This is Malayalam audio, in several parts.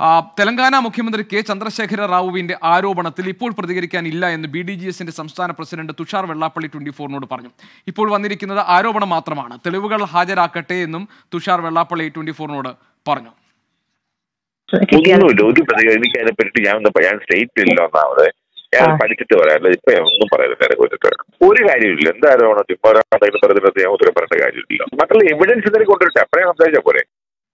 ആ, തെലങ്കാന മുഖ്യമന്ത്രി കെ ചന്ദ്രശേഖര റാവുവിന്റെ ആരോപണത്തിൽ ഇപ്പോൾ പ്രതികരിക്കാനില്ല എന്ന് ബി ഡി ജി എസിന്റെ സംസ്ഥാന പ്രസിഡന്റ് തുഷാർ വെള്ളാപ്പള്ളി ട്വന്റി ഫോറിനോട് പറഞ്ഞു ഇപ്പോൾ വന്നിരിക്കുന്നത് ആരോപണം മാത്രമാണ് തെളിവുകൾ ഹാജരാക്കട്ടെ എന്നും തുഷാർ വെള്ളാപ്പള്ളി ട്വന്റി ഫോറിനോട് പറഞ്ഞു ഒന്നുമില്ല ഒരു പ്രതികരണം എനിക്ക് അതിനെ പറ്റി ഞാൻ ഒന്ന് ഞാൻ സ്റ്റേറ്റ് ഇല്ല ഒന്നാമത് ഞാൻ പഠിച്ചിട്ട് പറയാറില്ല ഇപ്പൊ ഞാൻ ഒന്നും പറയുന്നില്ല അതിനെ കുറിച്ചിട്ട് ഒരു കാര്യമില്ല എന്തായാലും ചുമ്മാ ഒരാളെങ്കിലും പറയുന്നത് ഞാൻ ഉത്തരം പറയേണ്ട കാര്യമില്ല മറ്റുള്ള എവിഡൻസ് എന്തെങ്കിലും കൊണ്ടുവരട്ടെ അപ്പഴേ സംസാരിച്ചാൽ പോരെ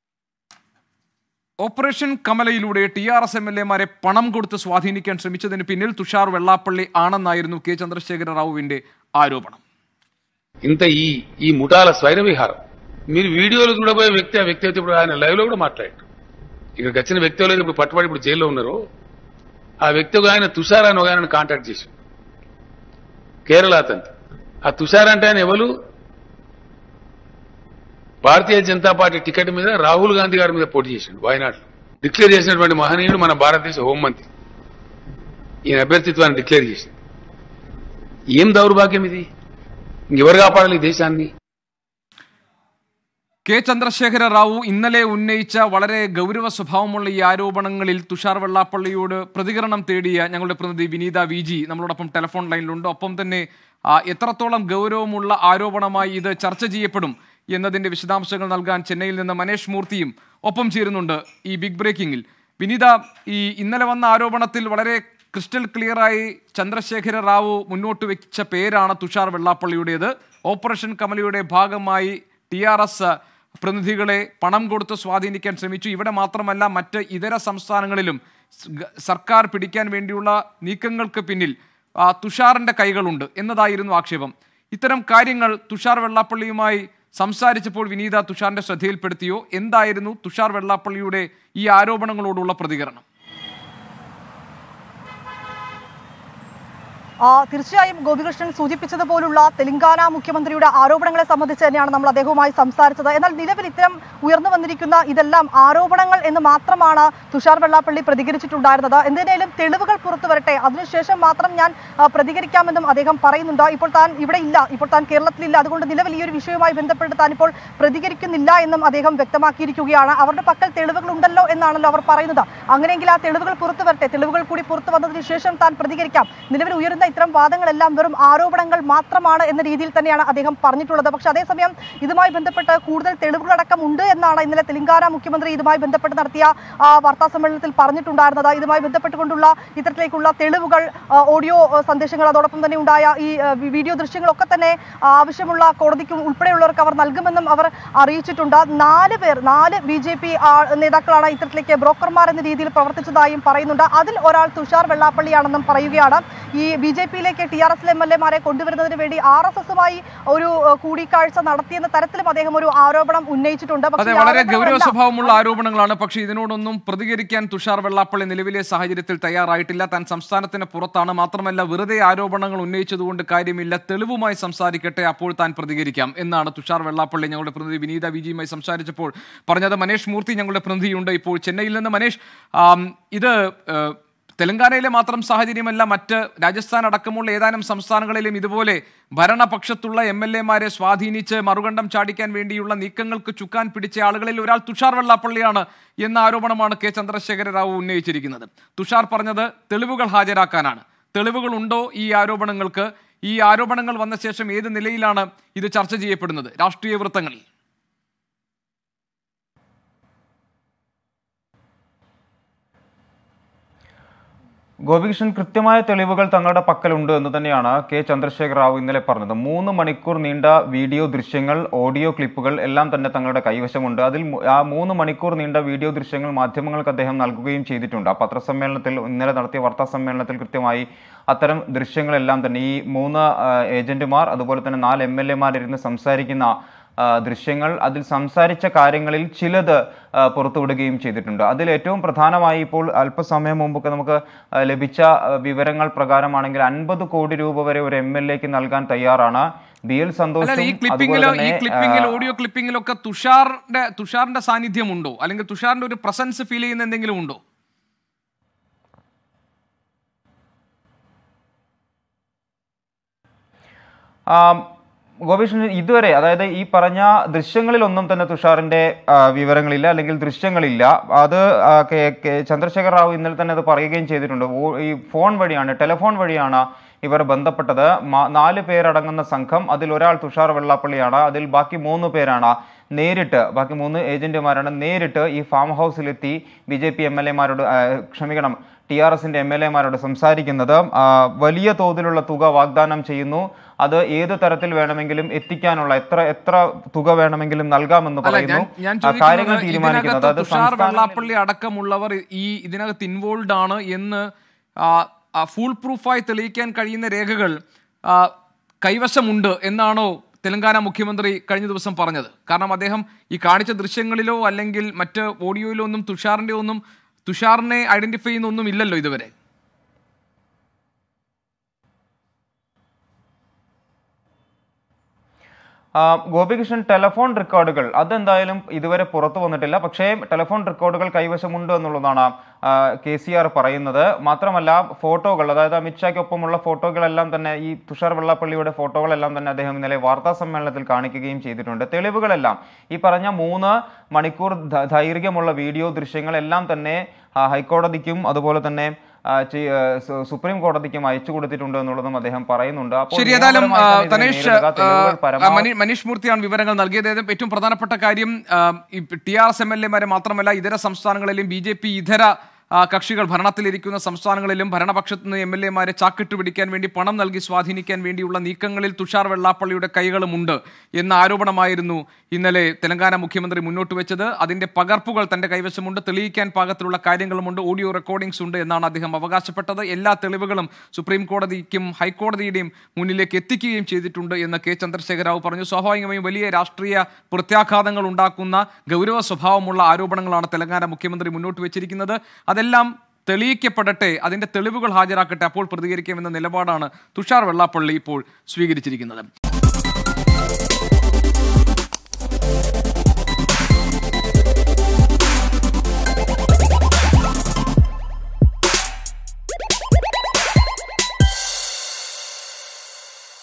ഓപ്പറേഷൻ കമലയിലൂടെ T R S M L എമാരെ పణం കൊടുത്ത് స్వాధీనిക്കാൻ ശ്രമിച്ചതിന് పిന്നിൽ തുഷാർ వెల్లాపల్లి ఆనందాയിരുന്നു కె చంద్రశేఖర రావుവിന്റെ ఆరోపణం ఇంత ఈ ఈ ముఠాల స్వైర విహారం మీరు వీడియోలు చూడబోయే వ్యక్తి ఆ వ్యక్తి అయితే ఇప్పుడు ఆయన లైవ్ లో కూడా మాట్లాడాడు ఇక్కడికి వచ్చిన వ్యక్తి ఎవరైతే ఇప్పుడు పట్టుబడి ఇప్పుడు జైల్లో ఉన్నారు ఆ వ్యక్తి ఒక ఆయన తుషార్ అని ఒక ఆయన కాంటాక్ట్ చేసి కేరళ అతను ఆ తుషార్ అంటే ఆయన ఎవరు భారతీయ జనతా పార్టీ టికెట్ మీద రాహుల్ గాంధీ గారి మీద పోటీ చేసిండు వాయనాడులో డిక్లేర్ చేసినటువంటి మహనీయుడు మన భారతదేశ హోంమంత్రి ఈయన అభ్యర్థిత్వాన్ని డిక్లేర్ చేసింది ఏం దౌర్భాగ్యం ఇది ఇంకెవరు కాపాడాలి ఈ దేశాన్ని കെ ചന്ദ്രശേഖര റാവു ഇന്നലെ ഉന്നയിച്ച വളരെ ഗൗരവ സ്വഭാവമുള്ള ഈ ആരോപണങ്ങളിൽ തുഷാർ വെള്ളാപ്പള്ളിയോട് പ്രതികരണം തേടിയ ഞങ്ങളുടെ പ്രതിനിധി വിനീത വി ജി നമ്മളോടൊപ്പം ടെലിഫോൺ ലൈനിലുണ്ട് ഒപ്പം തന്നെ ആ, എത്രത്തോളം ഗൗരവമുള്ള ആരോപണമായി ഇത് ചർച്ച ചെയ്യപ്പെടും എന്നതിന്റെ വിശദാംശങ്ങൾ നൽകാൻ ചെന്നൈയിൽ നിന്ന് മനേഷ് മൂർത്തിയും ഒപ്പം ചേരുന്നുണ്ട് ഈ ബിഗ് ബ്രേക്കിംഗിൽ വിനീത ഈ ഇന്നലെ വന്ന ആരോപണത്തിൽ വളരെ ക്രിസ്റ്റൽ ക്ലിയറായി ചന്ദ്രശേഖര റാവു മുന്നോട്ട് വെച്ച പേരാണ് തുഷാർ വെള്ളാപ്പള്ളിയുടേത് ഓപ്പറേഷൻ കമലയുടെ ഭാഗമായി ടി ആർ എസ് പ്രതിനിധികളെ പണം കൊടുത്ത് സ്വാധീനിക്കാൻ ശ്രമിച്ചു ഇവിടെ മാത്രമല്ല മറ്റ് ഇതര സംസ്ഥാനങ്ങളിലും സ് ഗ- സർക്കാർ പിടിക്കാൻ വേണ്ടിയുള്ള നീക്കങ്ങൾക്ക് പിന്നിൽ ആ, തുഷാറിന്റെ കൈകളുണ്ട് എന്നതായിരുന്നു ആക്ഷേപം ഇത്തരം കാര്യങ്ങൾ തുഷാർ വെള്ളാപ്പള്ളിയുമായി സംസാരിച്ചപ്പോൾ വിനീത തുഷാറിന്റെ ശ്രദ്ധയിൽപ്പെടുത്തിയോ എന്തായിരുന്നു തുഷാർ വെള്ളാപ്പള്ളിയുടെ ഈ ആരോപണങ്ങളോടുള്ള പ്രതികരണം ആ, തീർച്ചയായും ഗോപികൃഷ്ണൻ സൂചിപ്പിച്ചതുപോലുള്ള തെലങ്കാന മുഖ്യമന്ത്രിയുടെ ആരോപണങ്ങളെ സംബന്ധിച്ച് തന്നെയാണ് നമ്മൾ അദ്ദേഹവുമായി സംസാരിച്ചത് എന്നാൽ നിലവിൽ ഇത്തരം ഉയർന്നു വന്നിരിക്കുന്ന ഇതെല്ലാം ആരോപണങ്ങൾ എന്ന് മാത്രമാണ് തുഷാർ വെള്ളാപ്പള്ളി പ്രതികരിച്ചിട്ടുണ്ടായിരുന്നത് എന്തിനേലും തെളിവുകൾ പുറത്തു വരട്ടെ അതിനുശേഷം മാത്രം ഞാൻ ആ, പ്രതികരിക്കാമെന്നും അദ്ദേഹം പറയുന്നുണ്ട് ഇപ്പോൾ താൻ ഇവിടെ ഇല്ല ഇപ്പോൾ താൻ കേരളത്തിലില്ല അതുകൊണ്ട് നിലവിൽ ഈ ഒരു വിഷയവുമായി ബന്ധപ്പെട്ട് താൻ ഇപ്പോൾ പ്രതികരിക്കുന്നില്ല എന്നും അദ്ദേഹം വ്യക്തമാക്കിയിരിക്കുകയാണ് അവരുടെ പക്കൽ തെളിവുകൾ ഉണ്ടല്ലോ എന്നാണല്ലോ അവർ പറയുന്നത് അങ്ങനെയെങ്കിൽ ആ തെളിവുകൾ പുറത്തു വരട്ടെ തെളിവുകൾ കൂടി പുറത്തു വന്നതിന് ശേഷം താൻ പ്രതികരിക്കാം നിലവിൽ ഉയരുന്ന ഇത്തരം വാദങ്ങളെല്ലാം വെറും ആരോപണങ്ങൾ മാത്രമാണ് എന്ന രീതിയിൽ തന്നെയാണ് അദ്ദേഹം പറഞ്ഞിട്ടുള്ളത് പക്ഷേ അതേസമയം ഇതുമായി ബന്ധപ്പെട്ട് കൂടുതൽ തെളിവുകളടക്കം ഉണ്ട് എന്നാണ് ഇന്നലെ തെലങ്കാന മുഖ്യമന്ത്രി ഇതുമായി ബന്ധപ്പെട്ട് നടത്തിയ ആ, വാർത്താ സമ്മേളനത്തിൽ പറഞ്ഞിട്ടുണ്ടായിരുന്നത് ഇതുമായി ബന്ധപ്പെട്ടുകൊണ്ടുള്ള ഇത്തരത്തിലേക്കുള്ള തെളിവുകൾ ആ, ഓഡിയോ ആ, സന്ദേശങ്ങൾ അതോടൊപ്പം തന്നെ ഉണ്ടായ ഈ ആ, വി- വീഡിയോ ദൃശ്യങ്ങളൊക്കെ തന്നെ ആ, ആവശ്യമുള്ള കോടതിക്കും ഉൾപ്പെടെയുള്ളവർക്ക് അവർ നൽകുമെന്നും അവർ അറിയിച്ചിട്ടുണ്ട് നാല് പേർ നാല് ബി ജെ പി നേതാക്കളാണ് ഇത്തരത്തിലേക്ക് ബ്രോക്കർമാർ എന്ന രീതിയിൽ പ്രവർത്തിച്ചതായും പറയുന്നുണ്ട് അതിൽ ഒരാൾ തുഷാർ വെള്ളാപ്പള്ളിയാണെന്നും പറയുകയാണ് ഈ ബി ജെ പിയിലേക്ക് T R S M L എമാരെ കൊണ്ടുവരുന്നതിന് വേണ്ടി ആർ എസ് എസുമായി ഒരു ആ, കൂടിക്കാഴ്ച നടത്തിയെന്ന തരത്തിലും അദ്ദേഹം ഒരു ആരോപണം ഉന്നയിച്ചിട്ടുണ്ട് പക്ഷേ അതെ ഈ വളരെ ഗൗരവ ആരോപണമെല്ലാം സ്വഭാവമുള്ള ആരോപണങ്ങളാണ് പക്ഷേ ഇതിനോടൊന്നും പ്രതികരിക്കാൻ തുഷാർ വെള്ളാപ്പള്ളി നിലവിലെ സാഹചര്യത്തിൽ തയ്യാറായിട്ടില്ല താൻ സംസ്ഥാനത്തിന് പുറത്താണ് മാത്രമല്ല വെറുതെ ആരോപണങ്ങൾ ഉന്നയിച്ചതുകൊണ്ട് കാര്യമില്ല തെളിവുമായി സംസാരിക്കട്ടെ അപ്പോൾ താൻ പ്രതികരിക്കാം എന്നാണ് തുഷാർ വെള്ളാപ്പള്ളി ഞങ്ങളുടെ പ്രതിനിധി വിനീത വിജിയുമായി സംസാരിച്ചപ്പോൾ പറഞ്ഞത് മനേഷ് മൂർത്തി ഞങ്ങളുടെ പ്രതിനിധിയുണ്ട് ഇപ്പോൾ ചെന്നൈയിൽ നിന്ന് മനേഷ് ആം, ഇത് ഏഹ്, തെലങ്കാനയിലെ മാത്രം സാഹചര്യമല്ല മറ്റ് രാജസ്ഥാൻ അടക്കമുള്ള ഏതാനും സംസ്ഥാനങ്ങളിലും ഇതുപോലെ ഭരണപക്ഷത്തുള്ള എം എൽ എമാരെ സ്വാധീനിച്ച് മറുകണ്ഠം ചാടിക്കാൻ വേണ്ടിയുള്ള നീക്കങ്ങൾക്ക് ചുക്കാൻ പിടിച്ച ആളുകളിൽ ഒരാൾ തുഷാർ വെള്ളാപ്പള്ളിയാണ് എന്ന ആരോപണമാണ് കെ ചന്ദ്രശേഖര റാവു ഉന്നയിച്ചിരിക്കുന്നത് തുഷാർ പറഞ്ഞത് തെളിവുകൾ ഹാജരാക്കാനാണ് തെളിവുകൾ ഉണ്ടോ ഈ ആരോപണങ്ങൾക്ക് ഈ ആരോപണങ്ങൾ വന്ന ശേഷം ഏത് നിലയിലാണ് ഇത് ചർച്ച ചെയ്യപ്പെടുന്നത് രാഷ്ട്രീയ വൃത്തങ്ങളിൽ ഗോപികൃഷ്ണൻ കൃത്യമായ തെളിവുകൾ തങ്ങളുടെ പക്കലുണ്ട് എന്ന് തന്നെയാണ് കെ ചന്ദ്രശേഖർ റാവു ഇന്നലെ പറഞ്ഞത് മൂന്ന് മണിക്കൂർ നീണ്ട വീഡിയോ ദൃശ്യങ്ങൾ ഓഡിയോ ക്ലിപ്പുകൾ എല്ലാം തന്നെ തങ്ങളുടെ കൈവശമുണ്ട് അതിൽ മു- ആ മൂന്ന് മണിക്കൂർ നീണ്ട വീഡിയോ ദൃശ്യങ്ങൾ മാധ്യമങ്ങൾക്ക് അദ്ദേഹം നൽകുകയും ചെയ്തിട്ടുണ്ട് ആ പത്രസമ്മേളനത്തിൽ ഇന്നലെ നടത്തിയ വാർത്താ സമ്മേളനത്തിൽ കൃത്യമായി അത്തരം ദൃശ്യങ്ങളെല്ലാം തന്നെ ഈ മൂന്ന് ആ, ഏജന്റുമാർ അതുപോലെ തന്നെ നാല് എം എൽ എമാരിരുന്ന് സംസാരിക്കുന്ന ആ, ദൃശ്യങ്ങൾ അതിൽ സംസാരിച്ച കാര്യങ്ങളിൽ ചിലത് ആ, പുറത്തുവിടുകയും ചെയ്തിട്ടുണ്ട് അതിൽ ഏറ്റവും പ്രധാനമായി ഇപ്പോൾ അല്പസമയം മുമ്പൊക്കെ നമുക്ക് ആ, ലഭിച്ച ആ, വിവരങ്ങൾ പ്രകാരമാണെങ്കിൽ അൻപത് കോടി രൂപ വരെ ഒരു എം എൽ എക്ക് നൽകാൻ തയ്യാറാണ് ബി എൽ അല്ല സന്തോഷും ഈ അതുപോലെ ക്ലിപ്പിംഗിൽ ഈ തന്നെ ക്ലിപ്പിംഗിൽ ആ, ഓഡിയോ ക്ലിപ്പിംഗിലൊക്കെ തുഷാറിന്റെ തുഷാറിന്റെ സാന്നിധ്യമുണ്ടോ അല്ലെങ്കിൽ തുഷാറിന്റെ ഒരു പ്രസൻസ് ഫീൽ ചെയ്യുന്ന എന്തെങ്കിലും ഉണ്ടോ ആം, ഗോപീഷ്ണൻ ഇതുവരെ അതായത് ഈ പറഞ്ഞ ദൃശ്യങ്ങളിലൊന്നും തന്നെ തുഷാറിന്റെ ആ, വിവരങ്ങളില്ല അല്ലെങ്കിൽ ദൃശ്യങ്ങളില്ല അത് ആ, കെ- കെ- ചന്ദ്രശേഖർ റാവു ഇന്നലെ തന്നെ അത് പറയുകയും ചെയ്തിട്ടുണ്ട് ഓ- ഈ ഫോൺ വഴിയാണ് ടെലിഫോൺ വഴിയാണ് ഇവർ ബന്ധപ്പെട്ടത് മ- നാല് പേരടങ്ങുന്ന സംഘം അതിൽ ഒരാൾ തുഷാർ വെള്ളാപ്പള്ളിയാണ് അതിൽ ബാക്കി മൂന്ന് പേരാണ് നേരിട്ട് ബാക്കി മൂന്ന് ഏജന്റുമാരാണ് നേരിട്ട് ഈ ഫാം ഹൗസിലെത്തി B J P M L എമാരോട് ക്ഷമിക്കണം ടി ആർ എസിന്റെ എം എൽ എമാരോട് സംസാരിക്കുന്നത് ആ, വലിയ തോതിലുള്ള തുക വാഗ്ദാനം ചെയ്യുന്നു അത് ഏത് തരത്തിൽ വേണമെങ്കിലും എത്തിക്കാനുള്ള എത്ര എത്ര തുക വേണമെങ്കിലും നൽകാമെന്ന് അല്ല പറയുന്നു ഞാൻ ഞാൻ ആ, കാര്യങ്ങൾ ചോദിക്കുന്നത് തീരുമാനിക്കുന്നത് ഇതിനകത്ത് അത് തുഷാർ സംസ്ഥാന വെള്ളാപ്പള്ളി അടക്കമുള്ളവർ ഈ ഇതിനകത്ത് ഇൻവോൾവ് ആണ് എന്ന് ഫുൾ പ്രൂഫായി തെളിയിക്കാൻ കഴിയുന്ന രേഖകൾ ആ, കൈവശമുണ്ട് എന്നാണോ തെലങ്കാന മുഖ്യമന്ത്രി കഴിഞ്ഞ ദിവസം പറഞ്ഞത് കാരണം അദ്ദേഹം ഈ കാണിച്ച ദൃശ്യങ്ങളിലോ അല്ലെങ്കിൽ മറ്റ് ഓഡിയോയിലോ ഒന്നും തുഷാറിന്റെ ഒന്നും തുഷാറിനെ ഐഡന്റിഫൈ ചെയ്യുന്ന ഒന്നും ഇല്ലല്ലോ ഇതുവരെ ആ, ഗോപികൃഷ്ണൻ ടെലിഫോൺ റെക്കോർഡുകൾ അതെന്തായാലും ഇതുവരെ പുറത്തു വന്നിട്ടില്ല പക്ഷേ ടെലിഫോൺ റെക്കോർഡുകൾ കൈവശമുണ്ട് എന്നുള്ളതാണ് കെ സി ആർ പറയുന്നത് മാത്രമല്ല ഫോട്ടോകൾ അതായത് അമിത്ഷായ്ക്കൊപ്പമുള്ള ഫോട്ടോകളെല്ലാം തന്നെ ഈ തുഷാർ വെള്ളാപ്പള്ളിയുടെ ഫോട്ടോകളെല്ലാം തന്നെ അദ്ദേഹം ഇന്നലെ വാർത്താ സമ്മേളനത്തിൽ കാണിക്കുകയും ചെയ്തിട്ടുണ്ട് തെളിവുകളെല്ലാം ഈ പറഞ്ഞ മൂന്ന് മണിക്കൂർ ദ- ദൈർഘ്യമുള്ള വീഡിയോ ദൃശ്യങ്ങളെല്ലാം തന്നെ ആ, ഹൈക്കോടതിക്കും അതുപോലെ തന്നെ ആ, ചി- ആ, സു- സുപ്രീം കോടതിക്കും അയച്ചു കൊടുത്തിട്ടുണ്ട് എന്നുള്ളതും അദ്ദേഹം പറയുന്നുണ്ട് അപ്പോൾ ശരി ഏതായാലും ആ, നിയമപരമായി തന്നെ ഇതിനെ തനേഷ് നേരിടുക. തെളിവുകൾ ആ, പരമാവധി മനീ- മനീഷ് മൂർത്തിയാണ് വിവരങ്ങൾ നൽകിയത് ഏതായാലും ഏറ്റവും പ്രധാനപ്പെട്ട കാര്യം ആ, ഈ T R S M L എമാരെ മാത്രമല്ല ഇതര സംസ്ഥാനങ്ങളിലും ബി ജെ പി ഇതര ആ, കക്ഷികൾ ഭരണത്തിലിരിക്കുന്ന സംസ്ഥാനങ്ങളിലും ഭരണപക്ഷത്ത് നിന്ന് എം എൽ എമാരെ ചാക്കിട്ട് പിടിക്കാൻ വേണ്ടി പണം നൽകി സ്വാധീനിക്കാൻ വേണ്ടിയുള്ള നീക്കങ്ങളിൽ തുഷാർ വെള്ളാപ്പള്ളിയുടെ കൈകളുമുണ്ട് എന്ന ആരോപണമായിരുന്നു ഇന്നലെ തെലങ്കാന മുഖ്യമന്ത്രി മുന്നോട്ട് വെച്ചത് അതിന്റെ പകർപ്പുകൾ തന്റെ കൈവശമുണ്ട് തെളിയിക്കാൻ പാകത്തിലുള്ള കാര്യങ്ങളുമുണ്ട് ഓഡിയോ റെക്കോർഡിംഗ്സ് ഉണ്ട് എന്നാണ് അദ്ദേഹം അവകാശപ്പെട്ടത് എല്ലാ തെളിവുകളും സുപ്രീം കോടതിക്കും ഹൈക്കോടതിയുടെയും മുന്നിലേക്ക് എത്തിക്കുകയും ചെയ്തിട്ടുണ്ട് എന്ന് കെ ചന്ദ്രശേഖരറാവു പറഞ്ഞു സ്വാഭാവികമായും വലിയ രാഷ്ട്രീയ പ്രത്യാഘാതങ്ങൾ ഉണ്ടാക്കുന്ന ഗൗരവ സ്വഭാവമുള്ള ആരോപണങ്ങളാണ് തെലങ്കാന മുഖ്യമന്ത്രി മുന്നോട്ട് വെച്ചിരിക്കുന്നത് അതെല്ലാം തെളിയിക്കപ്പെടട്ടെ അതിന്റെ തെളിവുകൾ ഹാജരാക്കട്ടെ അപ്പോൾ പ്രതികരിക്കാമെന്ന നിലപാടാണ് തുഷാർ വെള്ളാപ്പള്ളി ഇപ്പോൾ സ്വീകരിച്ചിരിക്കുന്നത്